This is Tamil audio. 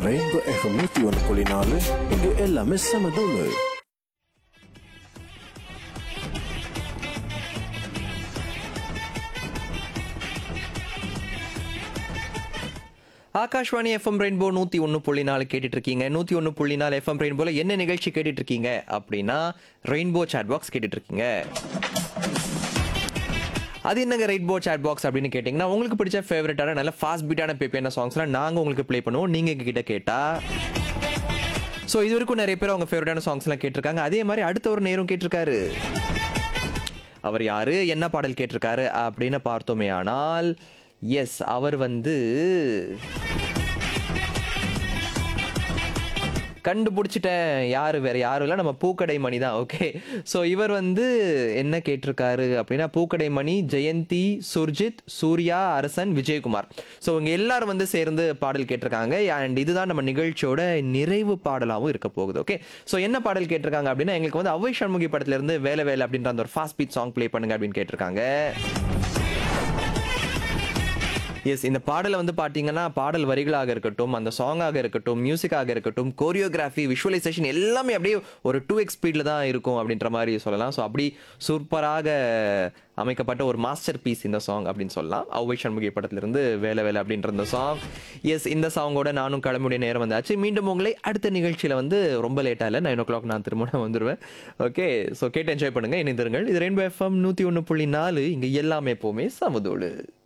ரெயின்போ எஃப்எம் நூத்தி ஒன்று புள்ளி நாலு இங்க எல்லாமே செம தூளு ஆகாஷ்வாணி எஃப்எம் ரெயின்போ நூற்றி ஒன்று புள்ளி நாலு கேட்டுட்டு இருக்கீங்க நூற்றி ஒன்று புள்ளி நாலு எஃப்எம் ரெயின்போல என்ன நிகழ்ச்சி கேட்டுட்டு இருக்கீங்க அப்படின்னா ரெயின்போ சாட் பாக்ஸ் கேட்டுட்டு இருக்கீங்க அது என்னங்க ரெயின்போ சாட் பாக்ஸ் அப்படின்னு கேட்டிங்கன்னா உங்களுக்கு பிடிச்ச ஃபேவரட்டான நல்ல ஃபாஸ்ட் பீட்டான பேப்பியான சாங்ஸ்லாம் நாங்கள் உங்களுக்கு ப்ளே பண்ணுவோம் நீங்கள் எங்ககிட்ட கேட்டா ஸோ இது வரைக்கும் நிறைய பேர் அவங்க ஃபேவரட்டான சாங்ஸ்லாம் கேட்டிருக்காங்க அதே மாதிரி அடுத்த ஒரு நேரம் கேட்டிருக்காரு அவர் யாரு என்ன பாடல் கேட்டிருக்காரு அப்படின்னு பார்த்தோமே ஆனால் எஸ் அவர் வந்து கண்டுபிடிச்சிட்டேன் யாரு வேற யாரும் இல்லை நம்ம பூக்கடை மணி தான் ஓகே ஸோ இவர் வந்து என்ன கேட்டிருக்காரு அப்படின்னா பூக்கடை மணி ஜெயந்தி சுர்ஜித் சூர்யா அரசன் விஜயகுமார் ஸோ இவங்க எல்லாரும் வந்து சேர்ந்து பாடல் கேட்டிருக்காங்க அண்ட் இதுதான் நம்ம நிகழ்ச்சியோட நிறைவு பாடலாகவும் இருக்க போகுது ஓகே ஸோ என்ன பாடல் கேட்டிருக்காங்க அப்படின்னா எங்களுக்கு வந்து அவ்வை சண்முகி படத்துல இருந்து வேலை வேலை அப்படின்ற அந்த ஒரு ஃபாஸ்ட் பீட் சாங் ப்ளே பண்ணுங்க அப்படின்னு கேட்டிருக்காங்க எஸ் இந்த பாடலை வந்து பார்த்தீங்கன்னா பாடல் வரிகளாக இருக்கட்டும் அந்த சாங்காக இருக்கட்டும் மியூசிக்காக இருக்கட்டும் கோரியோகிராஃபி விஷுவலைசேஷன் எல்லாமே அப்படியே ஒரு டூ எக்ஸ் ஸ்பீடில் தான் இருக்கும் அப்படின்ற மாதிரி சொல்லலாம் ஸோ அப்படி சூப்பராக அமைக்கப்பட்ட ஒரு மாஸ்டர் பீஸ் இந்த சாங் அப்படின்னு சொல்லலாம் ஔவை சண்முகி படத்திலிருந்து வேலை வேலை அப்படின்ற இந்த சாங் எஸ் இந்த சாங்கோட நானும் கிளம்புடைய நேரம் வந்தாச்சு மீண்டும் உங்களை அடுத்த நிகழ்ச்சியில் வந்து ரொம்ப லேட்டாக இல்லை நைன் ஓ கிளாக் நான் திரும்ப வந்துடுவேன் ஓகே ஸோ கேட்டு என்ஜாய் பண்ணுங்கள் இணைந்திருங்கள் இது ரெயின்போ எஃப்எம் நூற்றி ஒன்று புள்ளி நாலு இங்கே எல்லாமே எப்போவுமே சமதோடு